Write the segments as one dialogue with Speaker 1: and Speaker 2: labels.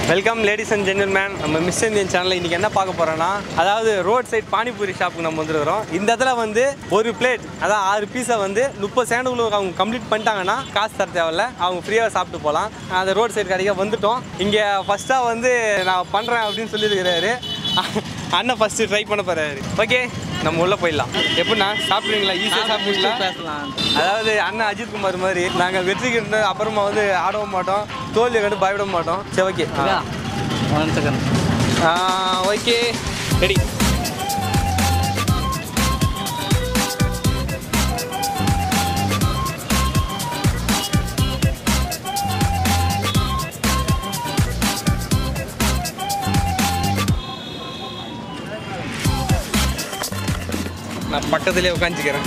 Speaker 1: Welcome ladies and gentleman நம்ம Miss Indian சேனலில் இன்றைக்கி என்ன பார்க்க போகிறோன்னா அதாவது ரோட் சைட் பானிபூரி ஷாப்புக்கு நம்ம வந்துருக்கிறோம் இந்த இடத்துல வந்து ஒரு பிளேட் அதாவது ஆறு பீஸை வந்து முப்பது செகண்டுக்குள்ள அவங்க கம்ப்ளீட் பண்ணிட்டாங்கன்னா காசு தர தேவையில்ல அவங்க ஃப்ரீயாக சாப்பிட்டு போகலாம் அந்த ரோட் சைடு கடைக்கு வந்துட்டோம் இங்கே ஃபஸ்ட்டாக வந்து நான் பண்ணுறேன் அப்படின்னு சொல்லியிருக்கிறாரு அண்ணன் ஃபஸ்ட்டு ட்ரை பண்ண போகிறாரு ஓகே நம்ம உள்ளே போயிடலாம் எப்படிண்ணா சாப்பிடுவீங்களா ஈஸியாக சாப்பிடுவீங்களா
Speaker 2: பேசலாம்
Speaker 1: அதாவது அண்ணன் அஜித் குமார் மாதிரி நாங்கள் வெற்றி கண்டு அப்புறமா வந்து ஆடவும் மாட்டோம் தோல்வியை கண்டு பயப்பட மாட்டோம் சரி okay
Speaker 2: one second
Speaker 1: okay ready நான் பக்கத்துலேயே உட்காந்துக்கிறேன்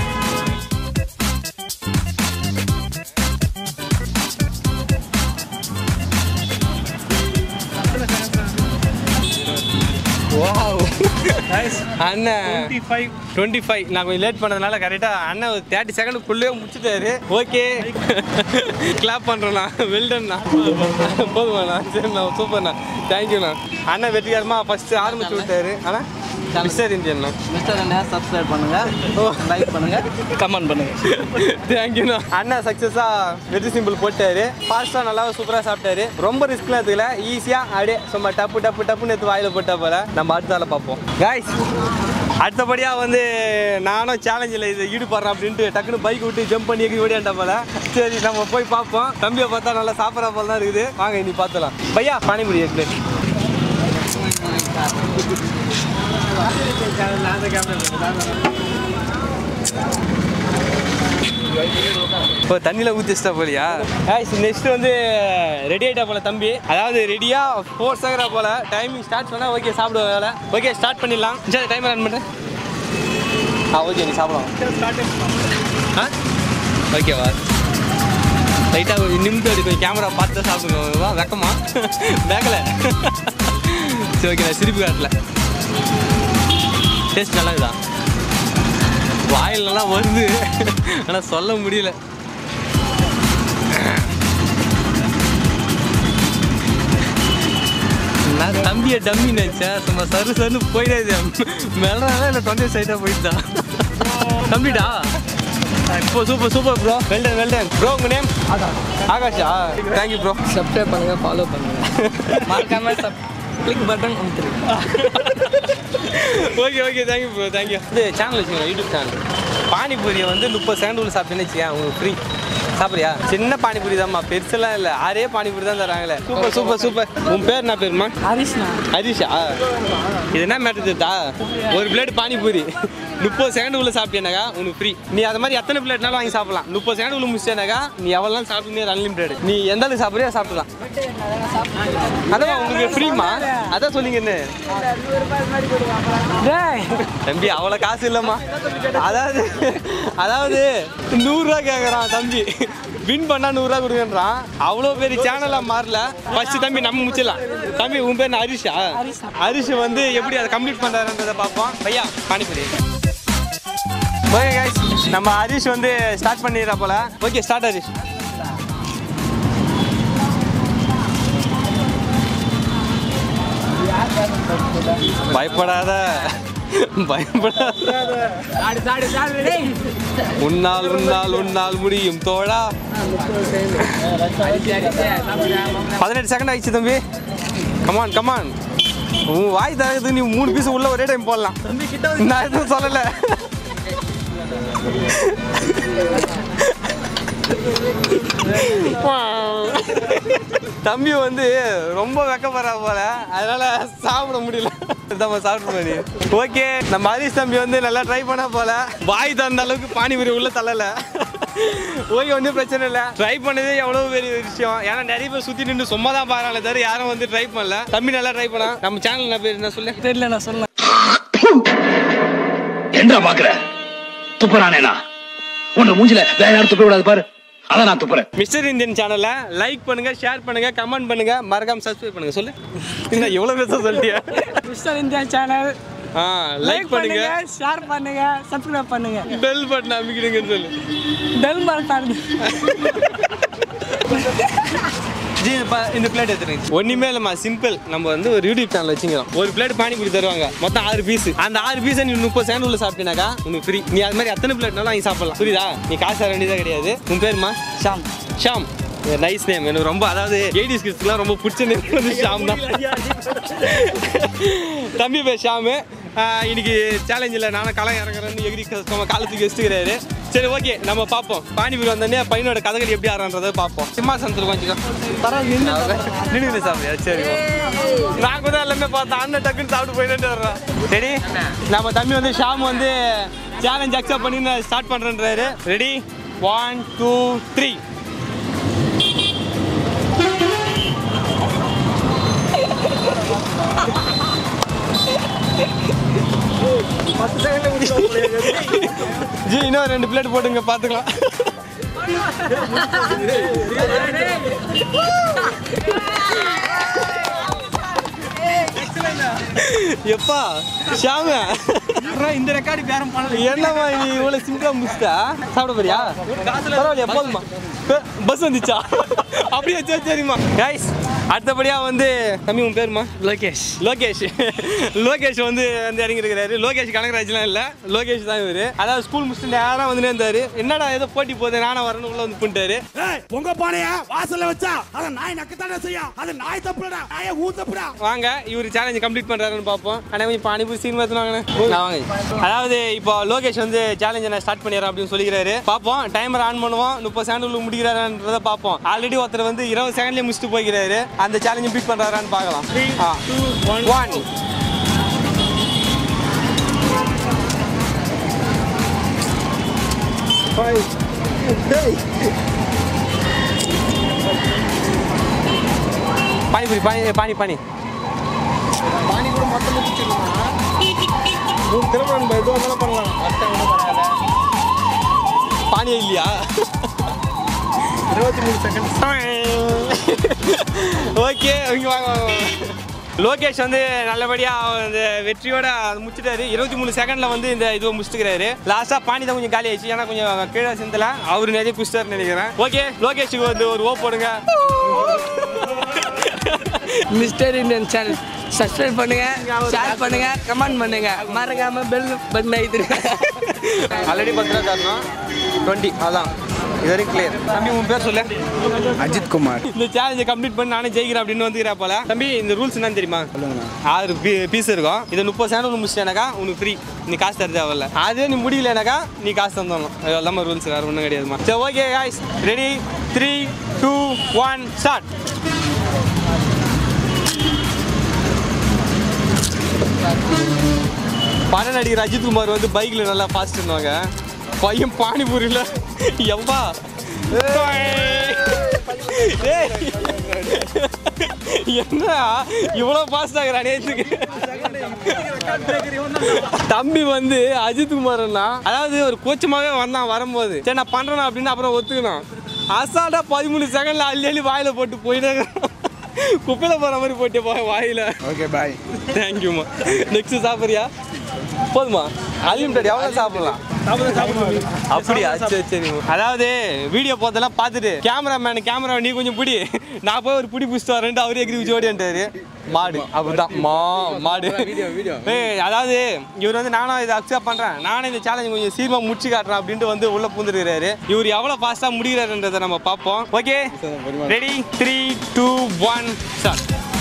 Speaker 1: வாவ் அண்ணன்
Speaker 2: ஃபைவ்
Speaker 1: டுவெண்ட்டி ஃபைவ் நான் கொஞ்சம் லேட் பண்ணதுனால கரெக்டாக அண்ணன் ஒரு தேர்ட்டி செகண்டுக்குள்ளேயே முடிச்சுட்டாரு ஓகே கிளாப் பண்ணுறேண்ணா வெல்டன்ண்ணா போதுமாண்ணா சரிண்ணா சூப்பர்ண்ணா தேங்க்யூண்ணா அண்ணன் வெற்றிகரமாக ஃபஸ்ட்டு ஆரம்பிச்சு விட்டாரு ஆனால் மிஸ்டர் இந்தியன்ண்ணா
Speaker 2: மிஸ்டர் அண்ணா சப்ஸ்கிரைப் பண்ணுங்க லைக் பண்ணுங்க கமெண்ட் பண்ணுங்க
Speaker 1: தேங்க்யூண்ணா அண்ணா சக்ஸஸாக வெற்றி சிம்பிள் போட்டாரு ஃபாஸ்ட்டாக நல்லா சூப்பராக சாப்பிட்டாரு ரொம்ப ரிஸ்க்லாம் எடுத்துக்கல ஈஸியாக அப்படியே சும்மா டப்பு டப்பு டப்புன்னு எடுத்து வாயில் போட்டா போல நம்ம அடுத்த ஆளை பார்ப்போம் காய்ஸ் அடுத்தபடியாக வந்து நானும் சேலஞ்சில் இது ஈடுபடுறேன் அப்படின்ட்டு டக்குன்னு பைக் விட்டு ஜம்ப் பண்ணி எங்கே ஓடியாண்டா போல சரி நம்ம போய் பார்ப்போம் தம்பியை பார்த்தா நல்லா சாப்பிட்ற போல தான் இருக்குது வாங்க இனி பார்த்துலாம் பையா பானிபுரி எக் பிளேட் இப்போ தண்ணியில் ஊற்றி வச்சிட்டா போலியா ஆய்ஸ் நெக்ஸ்ட் வந்து ரெடி ஆகிட்டா போல தம்பி அதாவது ரெடியாக ஃபோர் செகரா போல டைமிங் ஸ்டார்ட் பண்ணால் ஓகே சாப்பிடுவ வேலை ஓகே ஸ்டார்ட் பண்ணிடலாம் சரி டைம் ரன் பண்ணுறேன் ஆ ஓகே நீ சாப்பிடலாம் ஆ ஓகேவா லைட்டாக நிமிடம் எடுக்கும் கேமரா பார்த்து தான் சாப்பிடுங்க வா வெக்கமா பேக்கல சரி ஓகே நான் சிரிப்பு காட்டல டேஸ்ட் நல்லா இருக்குதா வாயிலெல்லாம் வருது ஆனால் சொல்ல முடியல நான் தம்பியை டம்மி நினச்சேன் சும்மா சரு சருன்னு போயிடாது மெல்றாங்க இல்லை தொண்டை சைடாக போயிட்டான் தம்பிடா இப்போ super super bro well done well done bro உங்கள் நேம் ஆகாஷா தேங்க்யூ ப்ரோ
Speaker 2: சப்ஸ்கிரைப் பண்ணுங்க ஃபாலோ பண்ணுங்க மறக்காம சப் கிளிக் பட்டன் கொடுத்துருங்க
Speaker 1: okay okay thank you bro thank you இது சேனல் வச்சுக்கோங்க யூடியூப் சேனல் பானிபூரியை வந்து முப்பது செகண்ட் உள்ள சாப்பிட்டேன்னு வச்சுக்கேன் உங்களுக்கு ஃப்ரீ சாப்பிட்றியா சின்ன பானிபூரி தான்மா பெருசெல்லாம் இல்லை ஆறே பானிபூரி தான் தராங்களே சூப்பர் சூப்பர் சூப்பர் உன் பேர் என்ன பேருமா
Speaker 2: ஹரிஷ்ணா
Speaker 1: ஹரிஷா இது என்ன மேட்டர் தெரியுதா ஒரு பிளேட் பானிபூரி முப்பது செகண்ட் உள்ள சாப்பிட்டேனாக்கா உனக்கு ஃப்ரீ நீ அது மாதிரி எத்தனை பிளேட்னாலும் வாங்கி சாப்பிடலாம் முப்பது செகண்ட் உள்ள முடிச்சேனாக்கா நீ எவ்வளோ சாப்பிட்டு அன்லிமிட்டட் நீ எந்த அளவுக்கு சாப்பிட்றியோ சாப்பிடலாம் அதான் உங்களுக்கு ஃப்ரீமா அதான் சொல்லிங்க என்ன தம்பி அவ்வளோ காசு இல்லைம்மா அதாவது அதாவது நூறுரூவா கேட்குறான் தம்பி வின் பண்ணா நூறுரூவா கொடுங்கன்றான் அவ்வளோ பெரிய சேனலாக மாறல ஃபர்ஸ்ட் தம்பி நம்ம முடிச்சிடலாம் தம்பி உன் பேர் என்ன ஹரிஷா ஹரிஷ் வந்து எப்படி அதை கம்ப்ளீட் பண்ணுறாருன்றதை பார்ப்போம் பையா பானிபுரி ஓகே கைஸ் நம்ம ஹரிஷ் வந்து ஸ்டார்ட் பண்ணிடுறா போல ஓகே ஸ்டார்ட் ஹரிஷ் பயப்படாத பயப்படாத உன்னால் உன்னால் உன்னால் முடியும் தோழா பதினெட்டு செகண்ட் ஆயிடுச்சு தம்பி கமான் கமான் உன் வாய் தரது நீ மூணு பீஸ் உள்ள ஒரே டைம் போடலாம் நான் எதுவும் சொல்லலை தம்பி வந்து ரொம்ப வெக்கப்படுறா போல அதனால சாப்பிட முடியல நம்ம சாப்பிட்டு போய் ஓகே நம்ம ஹரிஷ் தம்பி வந்து நல்லா ட்ரை பண்ணா போல வாய் தந்த அளவுக்கு பானிபூரி உள்ள தள்ளல ஓகே ஒன்றும் பிரச்சனை இல்லை ட்ரை பண்ணதே எவ்வளோ பெரிய விஷயம் ஏன்னா நிறைய பேர் சுற்றி நின்று சும்மா தான் பாருங்களே தவிர யாரும் வந்து ட்ரை பண்ணல தம்பி நல்லா ட்ரை பண்ணா நம்ம சேனல் என்ன பேர் என்ன சொல்லு
Speaker 2: தெரியல நான் சொல்லலாம்
Speaker 3: என்ன பாக்குற துப்புறானேனா உன்னை மூஞ்சில வேற யாரும் துப்ப விடாது பாரு அதான் நான் துப்புறேன்
Speaker 1: மிஸ்டர் இந்தியன் சேனலை லைக் பண்ணுங்க ஷேர் பண்ணுங்க கமெண்ட் பண்ணுங்க மறக்காம சப்ஸ்கிரைப் பண்ணுங்க சொல்லு என்ன எவ்வளோ பேச சொல்லிட்டியா
Speaker 2: மிஸ்டர் இந்தியா சேனல்
Speaker 1: ஆ லைக் பண்ணுங்க
Speaker 2: ஷேர் பண்ணுங்க சப்ஸ்கிரைப் பண்ணுங்க
Speaker 1: பெல் பட்டன் அமைக்கிறீங்கன்னு சொல்லு
Speaker 2: பெல் பட்டன்
Speaker 1: ஜி இந்த- இந்த பிளேட் எடுத்துருங்க ஒண்ணுமே இல்லம்மா சிம்பிள் நம்ம வந்து ஒரு யூடியூப் சேனல் வச்சுக்கிறோம் ஒரு பிளேட் பானிபூரி தருவாங்க மொத்தம் ஆறு பீஸ் அந்த ஆறு பீஸை நீ முப்பது செகண்ட் உள்ள சாப்பிட்டீனாக்கா உனக்கு ஃப்ரீ நீ அது மாதிரி எத்தனை பிளேட்னாலும் வாங்கி சாப்பிடலாம் புரியுதா நீ காசு தர வேண்டியதே கிடையாது உன் பேருமா
Speaker 2: ஷாம்
Speaker 1: ஷாம் நைஸ் நேம் எனக்கு ரொம்ப அதாவது எயிட்டிஸ் கிட்ஸ்க்குலாம் ரொம்ப பிடிச்ச நேம் வந்து ஷாம் தான் தம்பி பேர் ஷாமு ஆஹ் இன்னைக்கு சேலஞ்சில் நானும் களம் இறங்குறேன்னு எகிரி நம்ம காலத்துக்கு வச்சுக்கிறாரு சரி ஓகே நம்ம பார்ப்போம் பானிபூரி வந்தோடனே பையனோட கதைகள் எப்படி ஆடுறன்றதை பார்ப்போம் சிம்மாசனத்தில் கொஞ்சம் நின்று சாப்பிடுயா சரி நான் கூட எல்லாமே பார்த்தேன் அண்ணன் டக்குன்னு சாப்பிட்டு போயிட்டு வர்றேன் சரி நம்ம தம்பி வந்து ஷாம் வந்து சேலஞ்ச் அக்செப்ட் பண்ணி நான் ஸ்டார்ட் பண்ணுறேன்றாரு ரெடி ஒன் டூ த்ரீ ஜி இன்னும் ரெண்டு பிளேட் போட்டுங்க பார்த்துக்கலாம் எப்பா ஷாம
Speaker 2: இந்த ரெக்கார்டு பேரம் பண்ணல
Speaker 1: என்னம்மா நீ இவ்வளோ சிம்பிளா முடிச்சிட்டா சாப்பிட போறியா பரவாயில்லையா போதுமா பஸ் வந்துச்சா அப்படியே சரி சரிம்மா கைஸ் அடுத்தபடியா வந்து தம்பி உன் பேருமா
Speaker 2: லோகேஷ்
Speaker 1: லோகேஷ் லோகேஷ் வந்து வந்து இறங்கிருக்கிறாரு லோகேஷ் கனகராஜ்லாம் இல்லை லோகேஷ் தான் இவரு அதாவது ஸ்கூல் முடிச்சுட்டு நேராக வந்து இருந்தாரு என்னடா ஏதோ போட்டி போகுது நானும் வரணும் உள்ள வந்து பண்ணிட்டாரு
Speaker 4: ஏய், உங்க பானைய வாசல்ல வச்சா அத நாய் நக்கத்தானே செய்யும் அது நாய் தப்புடா நாய ஊ தப்புடா
Speaker 1: வாங்க இவர் சேலஞ்ச் கம்ப்ளீட் பண்றாருன்னு பார்ப்போம் ஆனால் கொஞ்சம் பானிபூரி சீன் பார்த்துனாங்க வாங்க அதாவது இப்போ லோகேஷ் வந்து சேலஞ்சை நான் ஸ்டார்ட் பண்ணிடுறேன் அப்படின்னு சொல்லிக்கிறாரு பார்ப்போம் டைமர் ஆன் பண்ணுவோம் முப்பது செகண்ட் முடிக்கிறாருன்றதை பார்ப்போம் ஆல்ரெடி ஒருத்தர் வந்து இருபது செகண்ட்லேயே முடிச்சுட்டு போய்க்கிறாரு அந்த சேலஞ்சை பீட் பண்றாரான்னு பார்க்கலாம் ஒன் பானிபூரி பானி பானி பானி
Speaker 2: பானி கூட மொத்தம் முடிச்சிருக்கோம் மூணு திரும்ப நம்ம எதுவாக இருந்தாலும் பண்ணலாம் அத்தை ஒன்றும் பரவாயில்ல
Speaker 1: பானியே இல்லையா
Speaker 2: இருபத்தி மூணு செகண்ட்
Speaker 1: ஓகே இங்க வாங்க வாங்க, வாங்க. லோகேஷ் வந்து நல்லபடியா அந்த வெற்றியோட அது முடிச்சிட்டாரு இருபத்தி மூணு செகண்ட்ல வந்து இந்த இதுவை முடிச்சுக்கிறாரு லாஸ்டா பானி தான் கொஞ்சம் காலி ஆயிடுச்சு ஏன்னா கொஞ்சம் கீழே சிந்தல அவரு நிறைய குடிச்சிட்டாருன்னு நினைக்கிறேன் ஓகே லோகேஷுக்கு வந்து ஒரு ஓ போடுங்க
Speaker 2: மிஸ்டர் இந்தியன் சேனல் சப்ஸ்கிரைப் பண்ணுங்க ஷேர் பண்ணுங்க கமெண்ட் பண்ணுங்க மறக்காம பெல் பட்டன் ஐத்துருங்க
Speaker 1: ஆல்ரெடி பத்து ரூபா தரணும் டுவெண்ட்டி அதான் இது வரைக்கும் கிளியர் தம்பி உன் பேர் சொல்லு
Speaker 4: அஜித் குமார்
Speaker 1: இந்த சேலஞ்சை கம்ப்ளீட் பண்ணி நானே ஜெயிக்கிறேன் அப்படின்னு வந்துக்கிறா போல தம்பி இந்த ரூல்ஸ் என்னன்னு தெரியுமா ஆறு பீஸ் இருக்கும் இதை முப்பது செகண்ட் முடிச்சிட்டேனாக்கா உனக்கு ஃப்ரீ நீ காசு தர தேவையில்ல அதே நீ முடியலனாக்கா நீ காசு தந்தணும் அது எல்லாமே ரூல்ஸ் வேறு ஒன்றும் கிடையாதுமா சரி okay guys ready three two one start படம் நடிகர் அஜித் குமார் வந்து பைக்கில் நல்லா ஃபாஸ்ட்னுவாங்க பையன் பானிபூரியில் எவ்வா ஏய். என்ன இவ்வளோ ஃபாஸ்ட் ஆகுறானே தம்பி வந்து அஜித் குமார்னா அதாவது ஒரு கோச்சமாவே வந்தான் வரும்போது சரி நான் பண்றேன் அப்படின்னு அப்புறம் ஒத்துக்கணும் அசால்ட்டா பதிமூணு செகண்ட்ல அள்ளி அள்ளி வாயில போட்டு போயிட்டே குப்பையில போற மாதிரி போட்டு போய் வாயில
Speaker 4: ஓகே பாய்
Speaker 1: தேங்க்யூமா நெக்ஸ்ட் சாப்பிட்றியா போதுமா அன்லிமிட்டட் எவ்வளோ சாப்பிடலாம் அப்படியா சரி சரி அதாவது வீடியோ போதெல்லாம் பார்த்துட்டு கேமராமேன் கேமரா நீ கொஞ்சம் பிடி நான் போய் ஒரு பிடி பிடிச்சிட்டு வரேன்ட்டு அவரே எகிரி வச்சு ஓடியான்ட்டாரு மாடு அப்படிதான் மா மாடு ஏய் அதாவது இவர் வந்து நானும் இதை அக்செப்ட் பண்றேன் நானும் இந்த சேலஞ்ச் கொஞ்சம் சீக்கிரமா முடிச்சு காட்டுறேன் அப்படின்ட்டு வந்து உள்ள பூந்துருக்காரு இவர் எவ்வளவு ஃபாஸ்டா முடிகிறாருன்றதை நம்ம பார்ப்போம் okay ready three two one start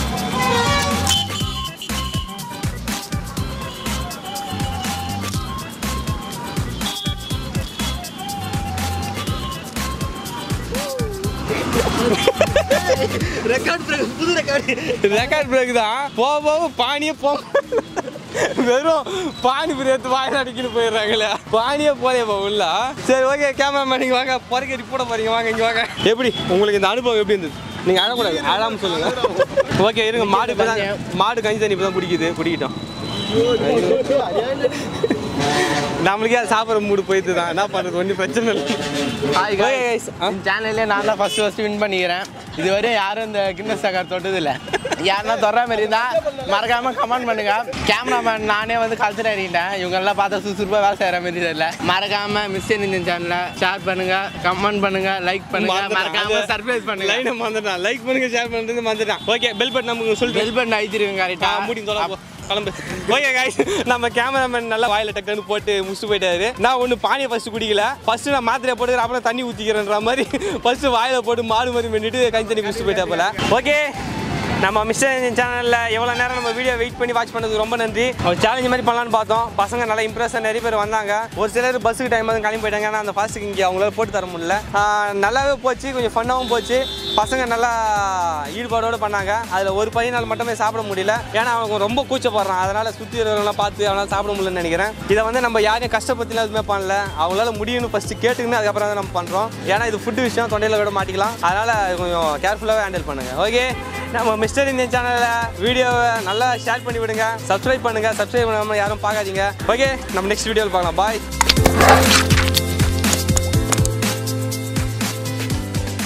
Speaker 1: record break தான் போக போக பானியே போ வெறும் பானி எடுத்து வாயில் அடிக்கிட்டு போயிடுறாங்களே பானியே போதேப்பா உள்ள சரி ஓகே கேமராமேன் நீங்கள் வாங்க பொறுக்கி போட போறீங்க வாங்க இங்கே வாங்க எப்படி உங்களுக்கு இந்த அனுபவம் எப்படி இருந்தது நீங்கள் அழக்கூடாது அழாம சொல்லுங்க ஓகே இருங்க மாடு இப்போ தான் மாடு கஞ்சி தண்ணி இப்போ தான் குடிக்குது குடிக்கிட்டோம் நம்மளுக்கே அது சாப்பிட்ற மூடு போயிட்டு தான் என்ன பண்ணுறது ஒன்றும் பிரச்சனை இல்லை
Speaker 2: ஹாய்
Speaker 1: Okay, guys. ஆ?
Speaker 2: இந்த சேனல்லே நான் தான் ஃபர்ஸ்ட் ஃபர்ஸ்ட் வின் பண்ணிக்கிறேன் இதுவரை யாரும் இந்த கின்னஸ் ரெக்கார்ட் தொட்டது இல்லை யாருன்னா தொடர மாதிரி இருந்தா மறக்காம கமெண்ட் பண்ணுங்க கேமராமேன் நானே வந்து கழுத்துல இறங்கிட்டேன் இவங்க எல்லாம் பார்த்தா சுறுசுறுப்பா வேலை செய்யற மாதிரி தெரியல மறக்காம மிஸ்டர் இந்தியன் சேனலை ஷேர் பண்ணுங்க கமெண்ட் பண்ணுங்க லைக் பண்ணுங்க மறக்காம சர்ப்ரைஸ் பண்ணுங்க
Speaker 1: லைனை மறந்துட்டான் லைக் பண்ணுங்க ஷேர் பண்ணுறது மறந்துட்டான் ஓகே பெல் பட்டன் நமக்கு சொல்லிட்டு
Speaker 2: பெல் பட்டன் அழிச்சிருங்க கரெக்டா
Speaker 1: மூடி தொலை போ. கிளம்பு ஓகே காய்ஸ் நம்ம கேமராமேன் நல்லா வாயில டக்குன்னு போட்டு முடிச்சு போயிட்டாரு நான் ஒன்று பானியை ஃபர்ஸ்ட் குடிக்கல ஃபர்ஸ்ட் நான் மாத்திரையை போட்டு அப்புறம் தண்ணி ஊற்றிக்கிறேன்ற மாதிரி ஃபர்ஸ்ட் வாயில போட்டு மாடு மாதிரி பண்ணிட்டு கஞ்சி தண்ணி குடிச்சு போயிட்டா போல ஓகே நம்ம மிஸ்டர் சேனலில் எவ்வளோ நேரம் நம்ம வீடியோ வெயிட் பண்ணி வாட்ச் பண்ணதுக்கு ரொம்ப நன்றி ஒரு சேலஞ்ச் மாதிரி பண்ணலான்னு பார்த்தோம் பசங்க நல்லா இம்ப்ரெஸ் நிறைய பேர் வந்தாங்க ஒரு சிலர் பஸ்ஸுக்கு டைம் வந்து கிளம்பி போயிட்டாங்க ஆனால் அந்த ஃபாஸ்ட்டுக்கு இங்கே அவங்களால போட்டு தர முடியல ஆஹ் நல்லாவே போச்சு கொஞ்சம் ஃபன்னாகவும் போச்சு பசங்க நல்லா ஈடுபாடோடு பண்ணாங்க அதில் ஒரு பையனால் மட்டுமே சாப்பிட முடியல ஏன்னா அவங்க ரொம்ப கூச்சப்படுறான் அதனால் சுற்றி இருக்கிறவங்களாம் பார்த்து அவனால் சாப்பிட முடியலன்னு நினைக்கிறேன் இதை வந்து நம்ம யாரையும் கஷ்டப்பட்டுலாம் எதுவுமே பண்ணல அவங்களால முடியும்னு ஃபஸ்ட்டு கேட்டுக்கின்னு அதுக்கப்புறம் தான் நம்ம பண்ணுறோம் ஏன்னா இது ஃபுட்டு விஷயம் தொண்டையில் விட மாட்டிக்கலாம் அதனால் கொஞ்சம் கேர்ஃபுல்லாகவே ஹேண்டில் பண்ணுங்கள் ஓகே நம்ம மிஸ்டர் இந்தியன் சேனலில் வீடியோவை நல்லா ஷேர் பண்ணி விடுங்க சப்ஸ்கிரைப் பண்ணுங்கள் சப்ஸ்கிரைப் பண்ணாமல் யாரும் பார்க்காதீங்க ஓகே நம்ம நெக்ஸ்ட் வீடியோவில் பார்க்கலாம் பாய்